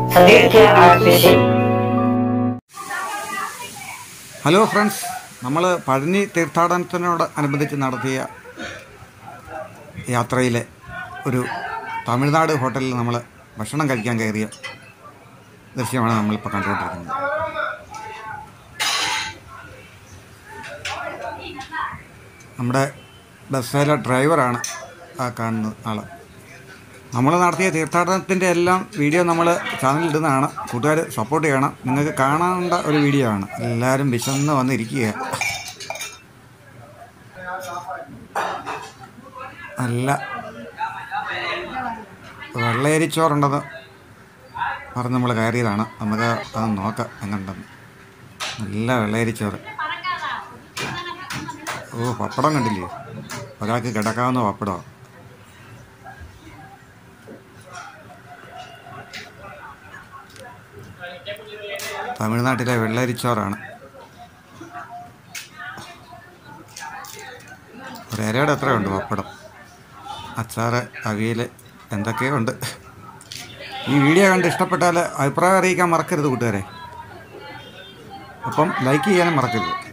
സതീർത്ഥ്യ R P C hello friends നമ്മൾ പഴനി തീർത്ഥാടനത്തിനോട് അനുബന്ധിച്ച് നടത്തിയ യാത്രയിലെ ഒരു തമിഴ്നാട് ഹോട്ടലിൽ നമ്മൾ ഭക്ഷണം കഴിക്കാൻ കയറിയ ദൃശ്യമാണ് നമ്മളിപ്പോൾ കണ്ടുകൊണ്ടിരിക്കുന്നത് നമ്മുടെ ബസ്സിലെ ഡ്രൈവറാണ് ആ കാണുന്ന ആൾ നമ്മൾ നടത്തിയ തീർത്ഥാടനത്തിൻ്റെ എല്ലാം വീഡിയോ നമ്മൾ ചാനലിൽ ഇടുന്നതാണ് കൂട്ടുകാർ സപ്പോർട്ട് ചെയ്യണം നിങ്ങൾക്ക് കാണേണ്ട ഒരു വീഡിയോ ആണ് എല്ലാവരും വിശന്ന് വന്നിരിക്കുക നല്ല വെള്ളയരിച്ചോറുണ്ടെന്ന് പറഞ്ഞ് നമ്മൾ കയറിയതാണ് നമുക്ക് അത് നോക്കാം എങ്ങുണ്ടെന്ന് നല്ല വെള്ളയരിച്ചോറ് ഓ പപ്പടം കണ്ടില്ലേ ഒരാൾക്ക് കിടക്കാവുന്ന പപ്പടമാണ് തമിഴ്നാട്ടിലെ വെള്ളരിച്ചോറാണ് ഒരു ഇരയുടെ എത്രയുണ്ട് പപ്പടം അച്ചാറ് അവിയൽ എന്തൊക്കെയോ ഉണ്ട് ഈ വീഡിയോ കണ്ട് ഇഷ്ടപ്പെട്ടാൽ അഭിപ്രായം അറിയിക്കാൻ മറക്കരുത് കൂട്ടുകാരെ അപ്പം ലൈക്ക് ചെയ്യാനും മറക്കരുത്